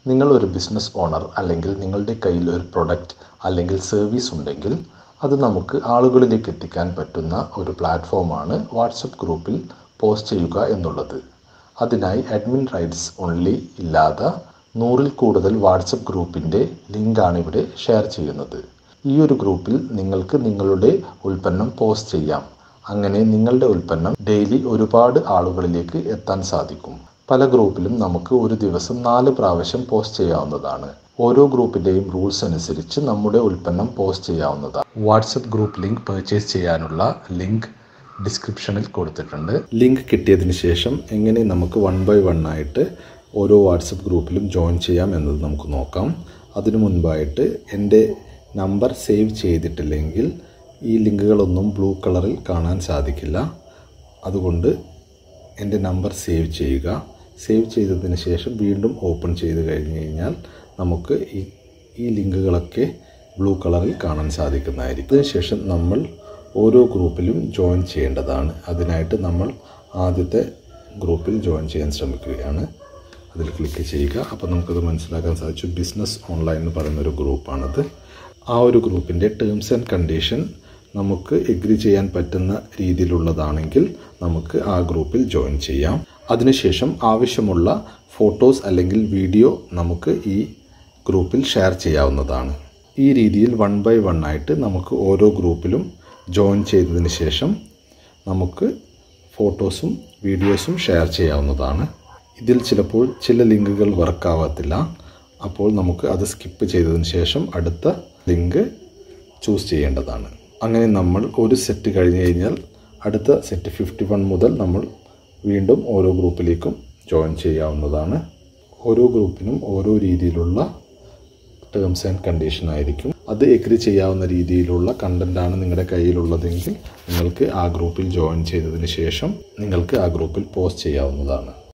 നിങ്ങൾ ഒരു business owner അല്ലെങ്കിൽ നിങ്ങളുടെ കയ്യിൽ ഒരു പ്രൊഡക്റ്റ് അല്ലെങ്കിൽ സർവീസ് ഉണ്ടെങ്കിൽ അത് നമുക്ക് ആളുകളിലേക്ക് എത്തിക്കാൻ പറ്റുന്ന ഒരു പ്ലാറ്റ്ഫോമാണ് വാട്സപ്പ് ഗ്രൂപ്പിൽ പോസ്റ്റ് ചെയ്യുക എന്നുള്ളത് അതിനായി അഡ്മിൻ റൈറ്റ്സ് ഓൺലി ഇല്ലാതെ നൂറിൽ കൂടുതൽ വാട്സപ്പ് ഗ്രൂപ്പിൻ്റെ ലിങ്കാണ് ഇവിടെ ഷെയർ ചെയ്യുന്നത് ഈ ഒരു ഗ്രൂപ്പിൽ നിങ്ങൾക്ക് നിങ്ങളുടെ ഉൽപ്പന്നം പോസ്റ്റ് ചെയ്യാം അങ്ങനെ നിങ്ങളുടെ ഉൽപ്പന്നം ഡെയിലി ഒരുപാട് ആളുകളിലേക്ക് എത്താൻ സാധിക്കും പല ഗ്രൂപ്പിലും നമുക്ക് ഒരു ദിവസം നാല് പ്രാവശ്യം പോസ്റ്റ് ചെയ്യാവുന്നതാണ് ഓരോ ഗ്രൂപ്പിൻ്റെയും റൂൾസ് അനുസരിച്ച് നമ്മുടെ ഉൽപ്പന്നം പോസ്റ്റ് ചെയ്യാവുന്നതാണ് വാട്സപ്പ് ഗ്രൂപ്പ് ലിങ്ക് പർച്ചേസ് ചെയ്യാനുള്ള ലിങ്ക് ഡിസ്ക്രിപ്ഷനിൽ കൊടുത്തിട്ടുണ്ട് ലിങ്ക് കിട്ടിയതിന് ശേഷം എങ്ങനെ നമുക്ക് വൺ ബൈ വൺ ആയിട്ട് ഓരോ വാട്സപ്പ് ഗ്രൂപ്പിലും ജോയിൻ ചെയ്യാം എന്നത് നമുക്ക് നോക്കാം അതിനു മുൻപായിട്ട് എൻ്റെ നമ്പർ സേവ് ചെയ്തിട്ടില്ലെങ്കിൽ ഈ ലിങ്കുകളൊന്നും ബ്ലൂ കളറിൽ കാണാൻ സാധിക്കില്ല അതുകൊണ്ട് എൻ്റെ നമ്പർ സേവ് ചെയ്യുക സേവ് ചെയ്തതിന് ശേഷം വീണ്ടും ഓപ്പൺ ചെയ്ത് കഴിഞ്ഞ് കഴിഞ്ഞാൽ നമുക്ക് ഈ ഈ ലിങ്കുകളൊക്കെ ബ്ലൂ കളറിൽ കാണാൻ സാധിക്കുന്നതായിരിക്കും അതിനുശേഷം നമ്മൾ ഓരോ ഗ്രൂപ്പിലും ജോയിൻ ചെയ്യേണ്ടതാണ് അതിനായിട്ട് നമ്മൾ ആദ്യത്തെ ഗ്രൂപ്പിൽ ജോയിൻ ചെയ്യാൻ ശ്രമിക്കുകയാണ് അതിൽ ക്ലിക്ക് ചെയ്യുക അപ്പോൾ നമുക്കത് മനസ്സിലാക്കാൻ സാധിച്ചു ബിസിനസ് ഓൺലൈൻ എന്ന് പറയുന്ന ഒരു ഗ്രൂപ്പാണത് ആ ഒരു ഗ്രൂപ്പിൻ്റെ ടേംസ് ആൻഡ് കണ്ടീഷൻ നമുക്ക് എഗ്രി ചെയ്യാൻ പറ്റുന്ന രീതിയിലുള്ളതാണെങ്കിൽ നമുക്ക് ആ ഗ്രൂപ്പിൽ ജോയിൻ ചെയ്യാം അതിനുശേഷം ആവശ്യമുള്ള ഫോട്ടോസ് അല്ലെങ്കിൽ വീഡിയോ നമുക്ക് ഈ ഗ്രൂപ്പിൽ ഷെയർ ചെയ്യാവുന്നതാണ് ഈ രീതിയിൽ വൺ ബൈ വൺ ആയിട്ട് നമുക്ക് ഓരോ ഗ്രൂപ്പിലും ജോയിൻ ചെയ്തതിന് ശേഷം നമുക്ക് ഫോട്ടോസും വീഡിയോസും ഷെയർ ചെയ്യാവുന്നതാണ് ഇതിൽ ചിലപ്പോൾ ചില ലിങ്കുകൾ വർക്കാവത്തില്ല അപ്പോൾ നമുക്ക് അത് സ്കിപ്പ് ചെയ്തതിന് ശേഷം അടുത്ത ലിങ്ക് ചൂസ് ചെയ്യേണ്ടതാണ് അങ്ങനെ നമ്മൾ ഒരു സെറ്റ് കഴിഞ്ഞ് കഴിഞ്ഞാൽ അടുത്ത സെറ്റ് ഫിഫ്റ്റി വൺ മുതൽ നമ്മൾ വീണ്ടും ഓരോ ഗ്രൂപ്പിലേക്കും ജോയിൻ ചെയ്യാവുന്നതാണ് ഓരോ ഗ്രൂപ്പിനും ഓരോ രീതിയിലുള്ള ടേംസ് ആൻഡ് കണ്ടീഷൻ ആയിരിക്കും അത് എഗ്രി ചെയ്യാവുന്ന രീതിയിലുള്ള കണ്ടൻ്റാണ് നിങ്ങളുടെ കയ്യിലുള്ളതെങ്കിൽ നിങ്ങൾക്ക് ആ ഗ്രൂപ്പിൽ ജോയിൻ ചെയ്തതിന് ശേഷം നിങ്ങൾക്ക് ആ ഗ്രൂപ്പിൽ പോസ്റ്റ് ചെയ്യാവുന്നതാണ്